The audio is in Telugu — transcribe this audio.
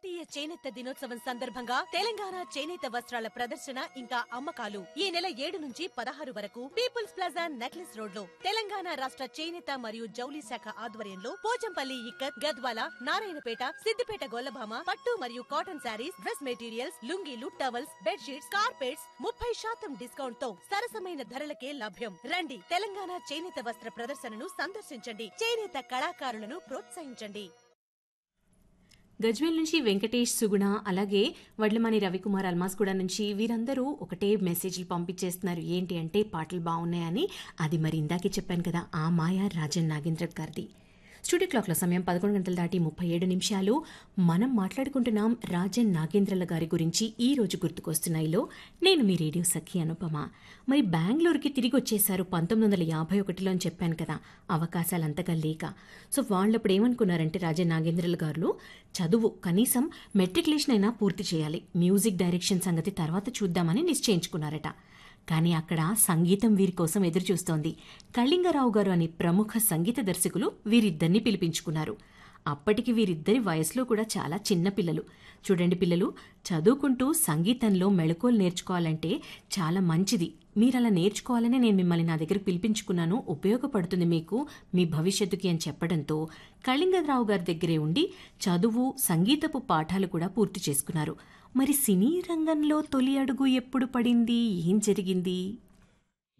జాతీయ చేనేత దినోత్సవం సందర్భంగా తెలంగాణ చేనేత వస్త్రాల ప్రదర్శన ఇంకా అమ్మకాలు ఈ నెల ఏడు నుంచి పదహారు వరకు పీపుల్స్ ప్లాజా నెక్లెస్ రోడ్ లో తెలంగాణ రాష్ట్ర చేనేత మరియు జౌలి శాఖ ఆధ్వర్యంలో పోచంపల్లి ఇక్కత్ గద్వాల నారాయణపేట సిద్దిపేట గొల్లభామ పట్టు మరియు కాటన్ శారీస్ డ్రెస్ మెటీరియల్స్ లుంగీలు టవల్స్ బెడ్షీట్స్ కార్పెట్స్ ముప్పై శాతం డిస్కౌంట్ తో సరసమైన ధరలకే లభ్యం రండి తెలంగాణ చేనేత వస్త్ర ప్రదర్శనను సందర్శించండి చేనేత కళాకారులను ప్రోత్సహించండి గజ్వేల్ నుంచి వెంకటేష్ సుగుణ అలాగే వడ్లమణి రవికుమార్ అల్మాస్గూడ నుంచి వీరందరూ ఒకటే మెసేజ్లు పంపించేస్తున్నారు ఏంటి అంటే పాటలు బాగున్నాయని అది మరి ఇందాకే చెప్పాను కదా ఆ మాయా రాజన్ నాగేంద్ర గారిది స్టూడియో క్లాక్ల సమయం పదకొండు గంటల దాటి ముప్పై ఏడు నిమిషాలు మనం మాట్లాడుకుంటున్నాం రాజన్ నాగేంద్రల గారి గురించి ఈ రోజు గుర్తుకొస్తున్నాయిలో నేను మీ రేడియో సఖి అనుపమ మరి బెంగళూరుకి తిరిగి వచ్చేశారు పంతొమ్మిది వందల యాభై ఒకటిలో అని చెప్పాను కదా అవకాశాలు అంతగా లేక సో వాళ్ళప్పుడు ఏమనుకున్నారంటే రాజన్ నాగేంద్రల గారు చదువు కనీసం మెట్రికులేషన్ అయినా పూర్తి చేయాలి మ్యూజిక్ డైరెక్షన్ సంగతి తర్వాత చూద్దామని నిశ్చయించుకున్నారట కానీ అక్కడ సంగీతం వీరి కోసం ఎదురుచూస్తోంది కళింగరావు గారు అనే ప్రముఖ సంగీత దర్శకులు వీరిద్దరిని పిలిపించుకున్నారు అప్పటికి వీరిద్దరి వయసులో కూడా చాలా చిన్న పిల్లలు చూడండి పిల్లలు చదువుకుంటూ సంగీతంలో మెళకువలు నేర్చుకోవాలంటే చాలా మంచిది మీరు అలా నేర్చుకోవాలని నేను మిమ్మల్ని నా దగ్గర పిలిపించుకున్నాను ఉపయోగపడుతుంది మీకు మీ భవిష్యత్తుకి అని చెప్పడంతో కళింగరావు గారి దగ్గరే ఉండి చదువు సంగీతపు పాఠాలు కూడా పూర్తి చేసుకున్నారు మరి సినీ రంగంలో తొలి అడుగు ఎప్పుడు పడింది ఏం జరిగింది